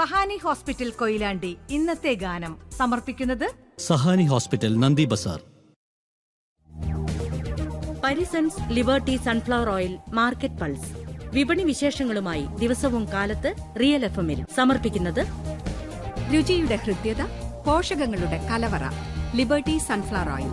Sahani hospital Koyilandy ഇന്നത്തെ ഗാനം സമർപ്പിക്കുന്നത് Sahani hospital Nandi Bazar Parisons Liberty sunflower oil market pulse വിപണി വിശേഷങ്ങളുമായി ദിവസവും കാലത്ത് റിയൽ എഫ് എമ്മിൽ സമർപ്പിക്കുന്നത് രുചിയുടെ ഹൃദ്യത പോഷകങ്ങളുടെ കലവറ Liberty sunflower oil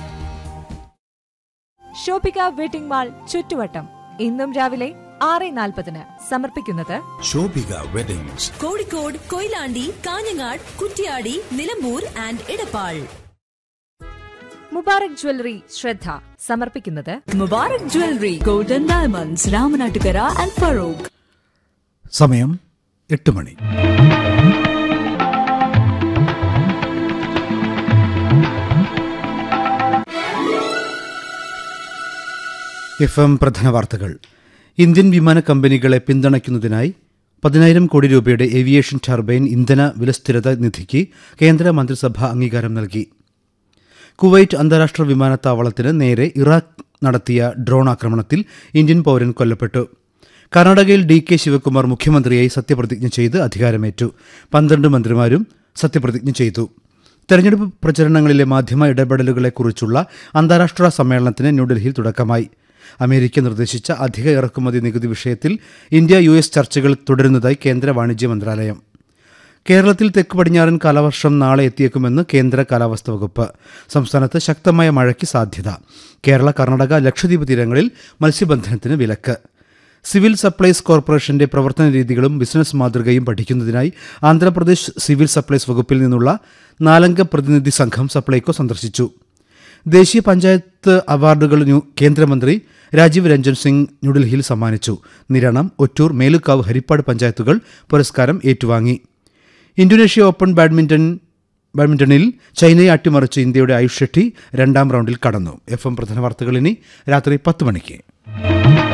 Shopika wedding mall ചുറ്റുവട്ടം ഇന്നും രാവിലെ ആറ് നാൽപ്പതിന് സമർപ്പിക്കുന്നത് Shobika weddings Kozhikode Koyilandy Kanhangad Kuttiady Nilambur and Edappal Mubarak jewellery ശ്രദ്ധ സമർപ്പിക്കുന്നത് Mubarak jewellery golden diamonds Ramanattukara and Farook സമയം എട്ട് മണി എഫ് എം പ്രധാന വാർത്തകൾ ഇന്ത്യൻ വിമാന കമ്പനികളെ പിന്തുണയ്ക്കുന്നതിനായി പതിനായിരം കോടി രൂപയുടെ ഏവിയേഷൻ ടർബൈൻ ഇന്ധന വിലസ്ഥിരത നിധിക്ക് കേന്ദ്ര മന്ത്രിസഭ അംഗീകാരം നൽകി കുവൈറ്റ് അന്താരാഷ്ട്ര വിമാനത്താവളത്തിന് നേരെ ഇറാഖ് നടത്തിയ ഡ്രോൺ ആക്രമണത്തിൽ ഇന്ത്യൻ പൗരൻ കൊല്ലപ്പെട്ടു കർണാടകയിൽ ഡി കെ ശിവകുമാർ മുഖ്യമന്ത്രിയായി സത്യപ്രതിജ്ഞ ചെയ്ത് അധികാരമേറ്റു പന്ത്രണ്ട് മന്ത്രിമാരും സത്യപ്രതിജ്ഞ ചെയ്തു തെരഞ്ഞെടുപ്പ് പ്രചരണങ്ങളിലെ മാധ്യമ ഇടപെടലുകളെക്കുറിച്ചുള്ള അന്താരാഷ്ട്ര സമ്മേളനത്തിന് ന്യൂഡൽഹിയിൽ തുടക്കമായി അമേരിക്ക നിർദ്ദേശിച്ച അധിക ഇറക്കുമതി നികുതി വിഷയത്തിൽ ഇന്ത്യ യു എസ് ചർച്ചകൾ തുടരുന്നതായി കേന്ദ്ര വാണിജ്യ മന്ത്രാലയം കേരളത്തിൽ തെക്ക് പടിഞ്ഞാറൻ കാലവർഷം നാളെ എത്തിയേക്കുമെന്ന് കേന്ദ്ര കാലാവസ്ഥാ വകുപ്പ് സംസ്ഥാനത്ത് ശക്തമായ മഴയ്ക്ക് സാധ്യത കേരള കർണാടക ലക്ഷദ്വീപ് തീരങ്ങളിൽ മത്സ്യബന്ധനത്തിന് വിലക്ക് സിവിൽ സപ്ലൈസ് കോർപ്പറേഷന്റെ പ്രവർത്തന രീതികളും ബിസിനസ് മാതൃകയും പഠിക്കുന്നതിനായി ആന്ധ്രാപ്രദേശ് സിവിൽ സപ്ലൈസ് വകുപ്പിൽ നിന്നുള്ള നാലംഗ പ്രതിനിധി സംഘം സപ്ലൈകോ സന്ദർശിച്ചു ദേശീയ പഞ്ചായത്ത് അവാർഡുകൾ ന്യൂ- കേന്ദ്രമന്ത്രി രാജീവ് രഞ്ജൻ സിംഗ് ന്യൂഡൽഹിയിൽ സമ്മാനിച്ചു നിരണം ഒറ്റൂർ മേലുക്കാവ് ഹരിപ്പാട് പഞ്ചായത്തുകൾ പുരസ്കാരം ഏറ്റുവാങ്ങി ഇന്തോനേഷ്യ ഓപ്പൺ ബാഡ്മിന്റൺ ബാഡ്മിന്റണിൽ ചൈനയെ അട്ടിമറിച്ച് ഇന്ത്യയുടെ ആയുഷ് ഷെട്ടി രണ്ടാം റൗണ്ടിൽ കടന്നു എഫ് എം പ്രധാന വാർത്തകൾ ഇനി രാത്രി പത്ത് മണിക്ക്